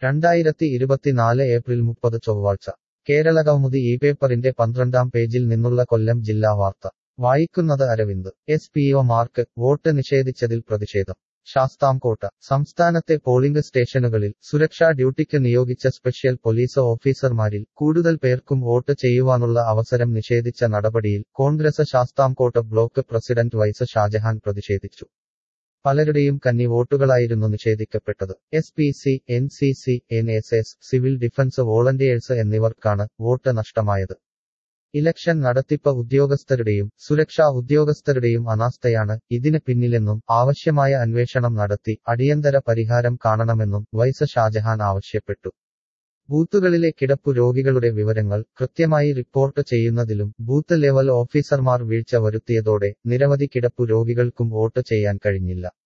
രണ്ടായിരത്തി ഇരുപത്തിനാല് ഏപ്രിൽ മുപ്പത് ചൊവ്വാഴ്ച കേരള കൗമുദി ഈ പേപ്പറിന്റെ പന്ത്രണ്ടാം പേജിൽ നിന്നുള്ള കൊല്ലം ജില്ലാ വാർത്ത വായിക്കുന്നത് Aravind S P O mark vote നിഷേധിച്ചതിൽ പ്രതിഷേധം ശാസ്താംകോട്ട സംസ്ഥാനത്തെ പോളിംഗ് സ്റ്റേഷനുകളിൽ സുരക്ഷാ ഡ്യൂട്ടിക്ക് നിയോഗിച്ച സ്പെഷ്യൽ പോലീസ് ഓഫീസർമാരിൽ കൂടുതൽ പേർക്കും വോട്ട് ചെയ്യുവാനുള്ള അവസരം നിഷേധിച്ച നടപടിയിൽ Congress Sasthamcotta block president vice Shajahan പ്രതിഷേധിച്ചു പലരുടെയും കന്നി വോട്ടുകളായിരുന്നു നിഷേധിക്കപ്പെട്ടത് S P C N C C N S S civil defence volunteers എന്നിവർക്കാണ് വോട്ട് നഷ്ടമായത് ഇലക്ഷൻ നടത്തിപ്പ് ഉദ്യോഗസ്ഥരുടെയും സുരക്ഷാ ഉദ്യോഗസ്ഥരുടെയും അനാസ്ഥയാണ് ഇതിന് പിന്നിലെന്നും ആവശ്യമായ അന്വേഷണം നടത്തി അടിയന്തര പരിഹാരം കാണണമെന്നും വൈസ് ഷാജഹാൻ ആവശ്യപ്പെട്ടു ബൂത്തുകളിലെ കിടപ്പു രോഗികളുടെ വിവരങ്ങൾ കൃത്യമായി റിപ്പോർട്ട് ചെയ്യുന്നതിലും ബൂത്ത് ലെവൽ ഓഫീസർമാർ വീഴ്ച വരുത്തിയതോടെ നിരവധി കിടപ്പു രോഗികൾക്കും വോട്ട് ചെയ്യാൻ കഴിഞ്ഞില്ല